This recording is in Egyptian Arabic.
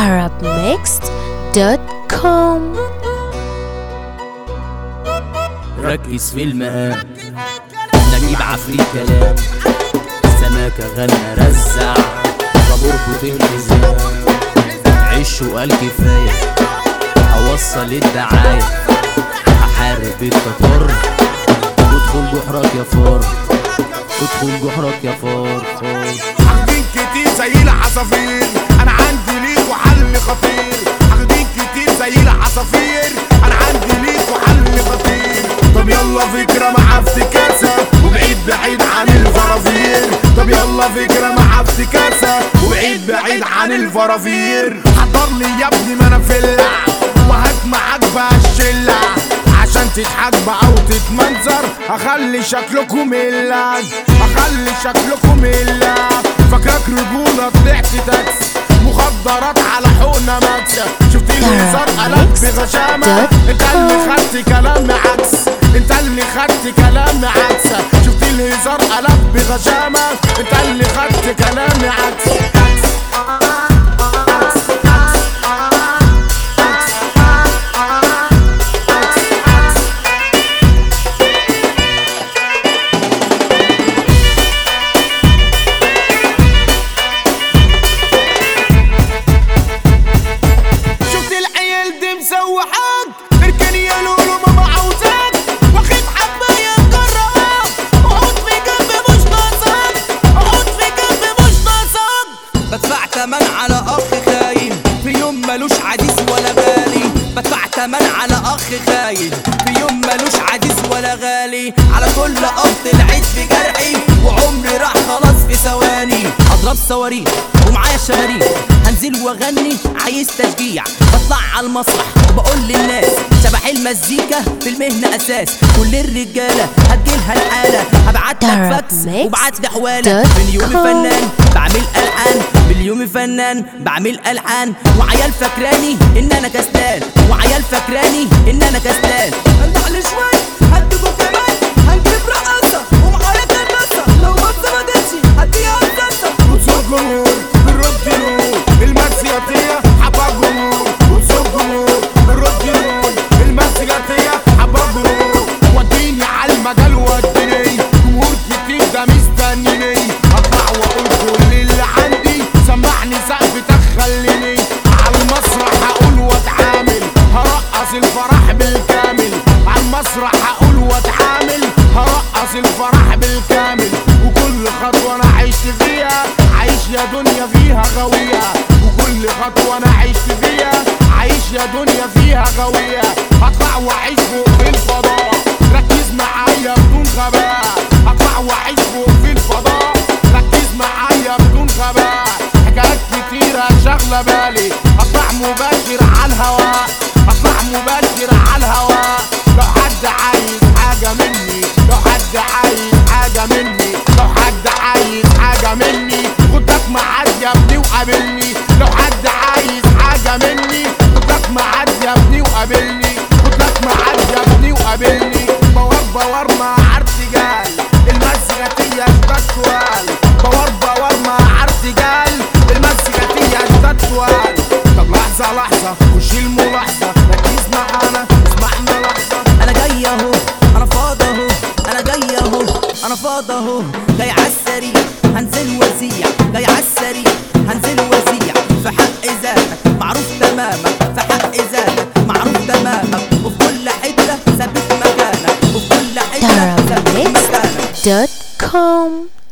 arabmixed.com ركز في المقام نجيب عفريت كلام سماكة غنى رزع بابوركو في الحزام عش وقال كفاية هوصل الدعاية هحارب التتار ادخل جحرك يا فار ادخل جحرك يا فار فار حاخدين كتير زي العصافير انا عندي ليكوا حل خطير حاخدين كتير زي العصافير انا عندي ليكوا حل خطير طب يلا فكرة مع افتكاسة وبعيد بعيد عن الفرافير طب يلا فكرة مع افتكاسة وبعيد بعيد عن الفرافير حضر لي يا ابني ما انا فلة وهات معاك بقى الشلة عشان تضحك بقى وتتمنظر هخلي شكلكم ملا هخلي شكلكم ملا فاكرك رجولة طلعت تاكس مخدرات على حقنة مكسة شفت الهزار قلب بغشامة انت اللي خدت كلام عكس انت اللي خدت كلام عكس شفت الهزار قلب بغشامة انت اللي خدت كلام عكس شفت العيال دي مسوحاك اركن يا لولو ماما عاوزاك واخد حبايه جربك اقعد في جنب مش ناقصك اقعد في جنب مش ناقصك بدفع تمن على اخ خاين في يوم ملوش عزيز ولا غالي بدفع تمن على اخ خاين في يوم ملوش عزيز ولا غالي على كل اب طلعت في جرحي وعمري راح خلاص في ثواني اضرب صواريخ ومعايا الشماريخ هنزل واغني عايز تشجيع بطلع على المسرح وبقول للناس شبح المزيكا في المهنة اساس كل الرجالة هتجيلها الحالة هبعت لك فاكس وبعت لي حوالة من يومي فنان بعمل الحان باليوم فنان بعمل الحان وعيال فاكراني ان انا كسلان وعيال فاكراني ان انا كسلان هنضحل شوي هديكوا كمان هنجيب رقصة ومعايا كنسة لو ما اتظبطتش هديها هندسة وتصب جمهور بالرد نور المسياتية حبا جمهور وتصب جمهور بالرد نور المسياتية حبا جمهور وديني على المجال وديني جمهور كتير ده مستنيني اطلع واقول كل اللي عندي سمعني سقف تخليني على المسرح هقول واتعامل هرقص الفرح بالكامل على المسرح هقول واتعامل هرقص الفرح بالكامل وكل خطوة انا عشت فيها عايش يا دنيا فيها غاوية وكل خطوة انا عشت فيها عايش يا دنيا فيها غاوية هطلع واعيش فوق في الفضاء ركز معايا بدون غباء هطلع واعيش فوق في الفضاء ركز معايا بدون غباء حكايات كتيرة شاغلة بالي هطلع مباشر على الهواء هطلع مباشر على الهواء لو حد عايز حاجة مني لو حد عايز حاجة مني لو حد عايز حاجة مني خدك معاد يا ابني وقابلني لو حد عايز حاجة مني خدك معاد يا ابني وقابلني خدك معاد يا ابني وقابلني بور بور مع ارتجال المزيكاتية التطوال بور بور مع ارتجال المزيكاتية التطوال طب لحظة لحظة وش الملاحظة ركز معانا اسمعنا لحظة انا جاي اهو انا فاضي اهو انا جاي اهو انا فاضي اهو جاي عالسريع هنزل وزيع جاي عالسريع هنزل وزيع في حق ذاتك معروف تماما في حق ذاتك معروف تماما وفي كل حته ثابت مكانك وفي كل حته ثابت مكانك arabmixed.com